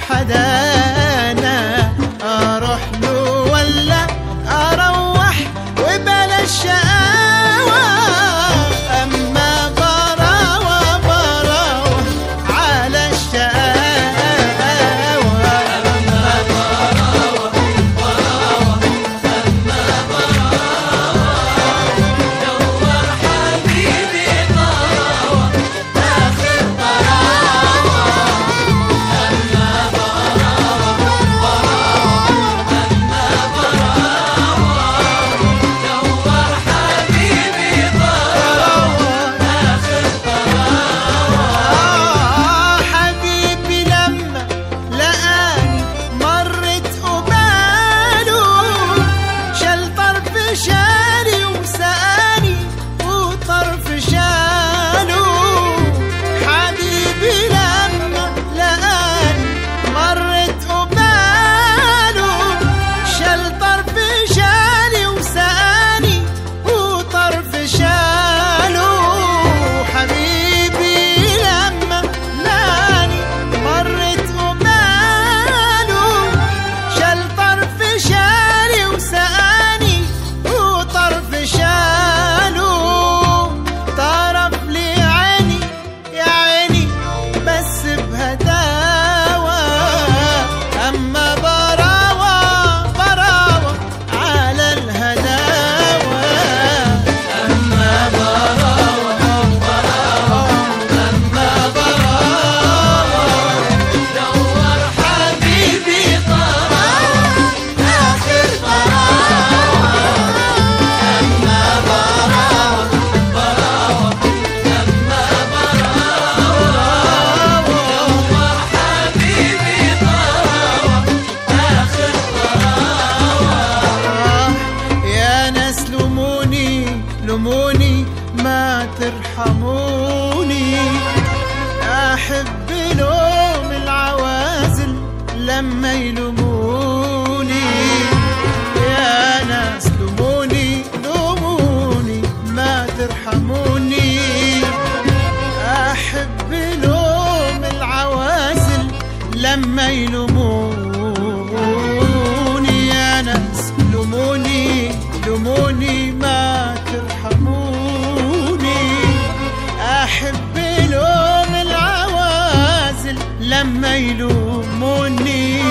حدانا اروح له ولا اروح وبلا الشقاوة اما براوة براوة على الشقاوة آه حبيبي لما لقاني مرت قباله شال طرف شالي وسقاني وطرف شاله حبيبي لما لقاني مرت قباله شال طرف شالي وسقاني وطرف شاله حبيبي لما لاني مرت قباله شال طرف شالي وسقاني وطرف شاله طرف لي عيني يا عيني بس بهداوة أما براوة براوة على الهداوة أما براوة براوة أما براوة دور حبيبي طراوة آخر طراوة أما براوة براوة أما براوة دور حبيبي طراوة آخر طراوة يا ناس لوموني لوموني ما ترحموني احب لوم العوازل لما يلوموني يا ناس لوموني لوموني ما ترحموني احب لوم العوازل لما يلوموني يا ناس لوموني لوموني ما ترحموني احب لوم العوازل لما يلوموني